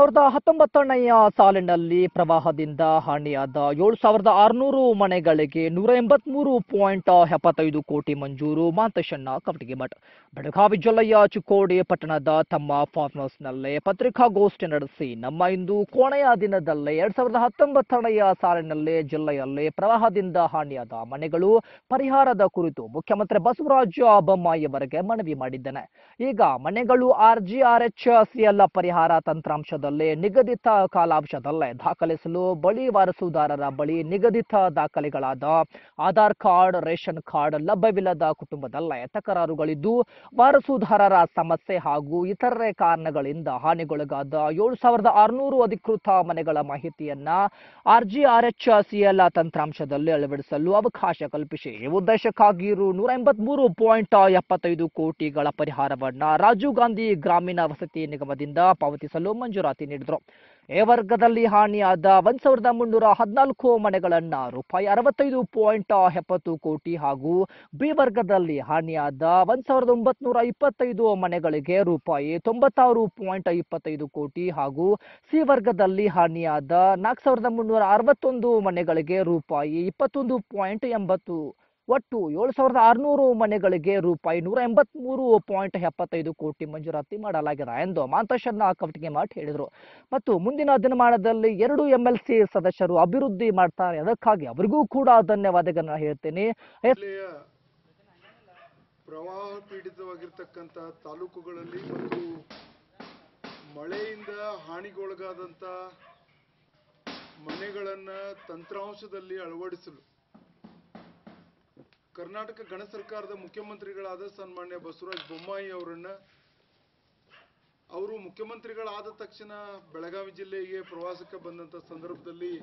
ಸಾವಿರದ ಹತ್ತೊಂಬತ್ತನೆಯ ಸಾಲಿನಲ್ಲಿ ಪ್ರವಾಹದಿಂದ ಹಾನಿಯಾದ ಏಳು ಸಾವಿರದ ಆರುನೂರು ಮನೆಗಳಿಗೆ ನೂರ ಎಂಬತ್ಮೂರು ಪಾಯಿಂಟ್ ಎಪ್ಪತ್ತೈದು ಕೋಟಿ ಮಂಜೂರು ಮಾಂತೇಶಣ್ಣ ಕವಟಗಿ ಮಠ ಬೆಳಗಾವಿ ಜಿಲ್ಲೆಯ ಚಿಕ್ಕೋಡಿ ಪಟ್ಟಣದ ತಮ್ಮ ಫಾರ್ಮ್ ಹೌಸ್ನಲ್ಲೇ ಪತ್ರಿಕಾಗೋಷ್ಠಿ ನಡೆಸಿ ನಮ್ಮ ಇಂದು ಕೋಣೆಯ ದಿನದಲ್ಲೇ ಎರಡ್ ಸಾವಿರದ ಹತ್ತೊಂಬತ್ತನೆಯ ಸಾಲಿನಲ್ಲಿ ಜಿಲ್ಲೆಯಲ್ಲಿ ಪ್ರವಾಹದಿಂದ ಹಾನಿಯಾದ ಮನೆಗಳು ಪರಿಹಾರದ ಕುರಿತು ಮುಖ್ಯಮಂತ್ರಿ ಬಸವರಾಜ ಬೊಮ್ಮಾಯಿಯವರಿಗೆ ಮನವಿ ಮಾಡಿದ್ದೇನೆ ಈಗ ಮನೆಗಳು R G R H CL ಪರಿಹಾರ ತಂತ್ರಾಂಶದಲ್ಲಿ ನಿಗದಿತ ಕಾಲಾಂಶದಲ್ಲೇ ದಾಖಲಿಸಲು ಬಳಿ ವಾರಸುದಾರರ ಬಳಿ ನಿಗದಿತ ದಾಖಲೆಗಳಾದ ಆಧಾರ್ ಕಾರ್ಡ್ ರೇಷನ್ ಕಾರ್ಡ್ ಲಭ್ಯವಿಲ್ಲದ ಕುಟುಂಬದಲ್ಲೇ ತಕರಾರುಗಳಿದ್ದು ವಾರಸುದಾರರ ಸಮಸ್ಯೆ ಹಾಗೂ ಇತರೆ ಕಾರಣಗಳಿಂದ ಹಾನಿಗೊಳಗಾದ ಏಳು ಸಾವಿರದ ಆರುನೂರು ಅಧಿಕೃತ ಮನೆಗಳ ಮಾಹಿತಿಯನ್ನ R G R H CL ತಂತ್ರಾಂಶದಲ್ಲಿ ಅಳವಡಿಸಲು ಅವಕಾಶ ಕಲ್ಪಿಸಿ ಈ ಉದ್ದೇಶಕ್ಕಾಗಿ ರು ನೂರ ಎಂಬತ್ಮೂರು ಪಾಯಿಂಟ್ ಎಪ್ಪತ್ತೈದು ಕೋಟಿಗಳ ಪರಿಹಾರವನ್ನ ರಾಜೀವ್ ಗಾಂಧಿ ಗ್ರಾಮೀಣ ವಸತಿ ನಿಗಮದಿಂದ ಪಾವತಿಸಲು ಮಂಜೂರಾತಿ ನೀಡಿದರು ಎ ವರ್ಗದಲ್ಲಿ ಹಾನಿಯಾದ ಒಂದ್ ಸಾವಿರದ ಮುನ್ನೂರ ಹದಿನಾಲ್ಕು ಮನೆಗಳನ್ನ ರೂಪಾಯಿ ಅರವತ್ತೈದು ಪಾಯಿಂಟ್ ಎಪ್ಪತ್ತು ಕೋಟಿ ಹಾಗೂ ಬಿ ವರ್ಗದಲ್ಲಿ ಹಾನಿಯಾದ ಒಂದ್ ಸಾವಿರದ ಒಂಬತ್ನೂರ ಇಪ್ಪತ್ತೈದು ಮನೆಗಳಿಗೆ ರೂಪಾಯಿ ತೊಂಬತ್ತಾರು ಪಾಯಿಂಟ್ ಇಪ್ಪತ್ತೈದು ಕೋಟಿ ಹಾಗೂ ಸಿ ವರ್ಗದಲ್ಲಿ ಹಾನಿಯಾದ ನಾಲ್ಕು ಸಾವಿರದ ಮುನ್ನೂರ ಅರವತ್ತೊಂದು ಮನೆಗಳಿಗೆ ರೂಪಾಯಿ ಇಪ್ಪತ್ತೊಂದು ಪಾಯಿಂಟ್ ಎಂಬತ್ತು ಒಟ್ಟು ಏಳು ಸಾವಿರದ ಆರುನೂರು ಮನೆಗಳಿಗೆ ರೂಪಾಯಿ ನೂರ ಎಂಬತ್ಮೂರು ಪಾಯಿಂಟ್ ಎಪ್ಪತ್ತೈದು ಕೋಟಿ ಮಂಜೂರಾತಿ ಮಾಡಲಾಗಿದೆ ಎಂದು ಮಾಂತೇಶನ್ನ ಕವಟಿಗೆ ಮಠ್ ಹೇಳಿದರು ಮತ್ತು ಮುಂದಿನ ದಿನಮಾನದಲ್ಲಿ ಎರಡು ಎಂ ಎಲ್ ಸಿ ಸದಸ್ಯರು ಅಭಿವೃದ್ಧಿ ಮಾಡ್ತಾರೆ ಅದಕ್ಕಾಗಿ ಅವರಿಗೂ ಕೂಡ ಧನ್ಯವಾದಗಳನ್ನ ಹೇಳ್ತೇನೆ ಎಸ್ ಜಿಲ್ಲೆಯ ಪ್ರವಾಹ ಪೀಡಿತವಾಗಿರ್ತಕ್ಕಂಥ ತಾಲೂಕುಗಳಲ್ಲಿ ಮತ್ತು ಮಳೆಯಿಂದ ಹಾನಿಗೊಳಗಾದಂಥ ಮನೆಗಳನ್ನು ತಂತ್ರಾಂಶದಲ್ಲಿ ಅಳವಡಿಸಲು ಕರ್ನಾಟಕ ಗಣ ಸರ್ಕಾರದ ಮುಖ್ಯಮಂತ್ರಿಗಳಾದ ಸನ್ಮಾನ್ಯ ಬಸವರಾಜ ಬೊಮ್ಮಾಯಿ ಅವರನ್ನ ಅವರು ಮುಖ್ಯಮಂತ್ರಿಗಳಾದ ತಕ್ಷಣ ಬೆಳಗಾವಿ ಜಿಲ್ಲೆಗೆ ಪ್ರವಾಸಕ್ಕೆ ಬಂದಂಥ ಸಂದರ್ಭದಲ್ಲಿ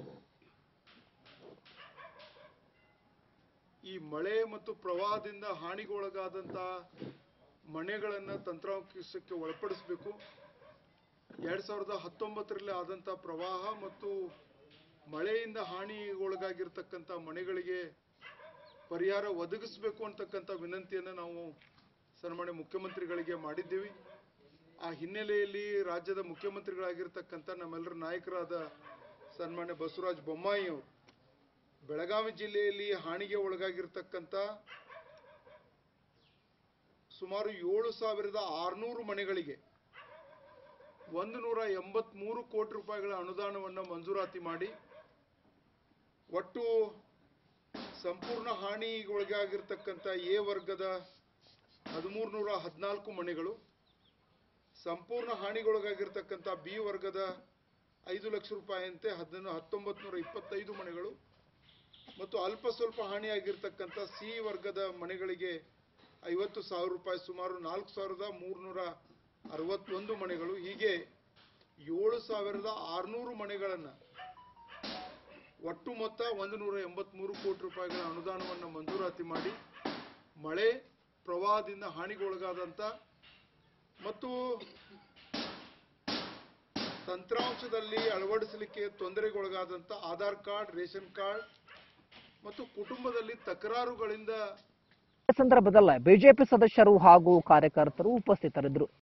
ಈ ಮಳೆ ಮತ್ತು ಪ್ರವಾಹದಿಂದ ಹಾನಿಗೊಳಗಾದಂಥ ಮನೆಗಳನ್ನು ತಂತ್ರಾಂಶಕ್ಕೆ ಒಳಪಡಿಸಬೇಕು ಎರಡು ಸಾವಿರದ ಹತ್ತೊಂಬತ್ತರಲ್ಲಿ ಆದಂಥ ಪ್ರವಾಹ ಮತ್ತು ಮಳೆಯಿಂದ ಹಾನಿಗೊಳಗಾಗಿರ್ತಕ್ಕಂಥ ಮನೆಗಳಿಗೆ ಪರಿಹಾರ ಒದಗಿಸಬೇಕು ಅಂತಕ್ಕಂಥ ವಿನಂತಿಯನ್ನು ನಾವು ಸನ್ಮಾನ್ಯ ಮುಖ್ಯಮಂತ್ರಿಗಳಿಗೆ ಮಾಡಿದ್ದೀವಿ ಆ ಹಿನ್ನೆಲೆಯಲ್ಲಿ ರಾಜ್ಯದ ಮುಖ್ಯಮಂತ್ರಿಗಳಾಗಿರ್ತಕ್ಕಂಥ ನಮ್ಮೆಲ್ಲರ ನಾಯಕರಾದ ಸನ್ಮಾನ್ಯ ಬಸವರಾಜ ಬೊಮ್ಮಾಯಿ ಅವರು ಬೆಳಗಾವಿ ಜಿಲ್ಲೆಯಲ್ಲಿ ಹಾನಿಗೆ ಒಳಗಾಗಿರ್ತಕ್ಕಂಥ ಸುಮಾರು ಏಳು ಸಾವಿರದ ಆರುನೂರು ಮನೆಗಳಿಗೆ ಒಂದು ನೂರ ಎಂಬತ್ಮೂರು ಕೋಟಿ ರೂಪಾಯಿಗಳ ಅನುದಾನವನ್ನು ಮಂಜೂರಾತಿ ಮಾಡಿ ಒಟ್ಟು ಸಂಪೂರ್ಣ ಹಾನಿಗೊಳಗಾಗಿರ್ತಕ್ಕಂಥ ಎ ವರ್ಗದ ಹದಿಮೂರು ನೂರ ಹದಿನಾಲ್ಕು ಮನೆಗಳು ಸಂಪೂರ್ಣ ಹಾನಿಗೊಳಗಾಗಿರ್ತಕ್ಕಂಥ ಬಿ ವರ್ಗದ ಐದು ಲಕ್ಷ ರೂಪಾಯಿಯಂತೆ ಹದಿನ ಹತ್ತೊಂಬತ್ತು ನೂರ ಇಪ್ಪತ್ತೈದು ಮನೆಗಳು ಮತ್ತು ಅಲ್ಪ ಸ್ವಲ್ಪ ಹಾನಿಯಾಗಿರ್ತಕ್ಕಂಥ ಸಿ ವರ್ಗದ ಮನೆಗಳಿಗೆ ಐವತ್ತು ಸಾವಿರ ರೂಪಾಯಿ ಸುಮಾರು ನಾಲ್ಕು ಸಾವಿರದ ಮೂರುನೂರ ಅರವತ್ತೊಂದು ಮನೆಗಳು ಹೀಗೆ ಏಳು ಸಾವಿರದ ಆರುನೂರು ಮನೆಗಳನ್ನು ಒಟ್ಟು ಮೊತ್ತ ಒಂದು ನೂರ ಎಂಬತ್ಮೂರು ಕೋಟಿ ರೂಪಾಯಿಗಳ ಅನುದಾನವನ್ನು ಮಂಜೂರಾತಿ ಮಾಡಿ ಮಳೆ ಪ್ರವಾಹದಿಂದ ಹಾನಿಗೊಳಗಾದಂಥ ಮತ್ತು ತಂತ್ರಾಂಶದಲ್ಲಿ ಅಳವಡಿಸಲಿಕ್ಕೆ ತೊಂದರೆಗೊಳಗಾದಂಥ ಆಧಾರ್ ಕಾರ್ಡ್ ರೇಷನ್ ಕಾರ್ಡ್ ಮತ್ತು ಕುಟುಂಬದಲ್ಲಿ ತಕರಾರುಗಳಿಂದ ಸಂದರ್ಭದಲ್ಲೇ ಬಿಜೆಪಿ ಸದಸ್ಯರು ಹಾಗೂ ಕಾರ್ಯಕರ್ತರು ಉಪಸ್ಥಿತರಿದ್ದರು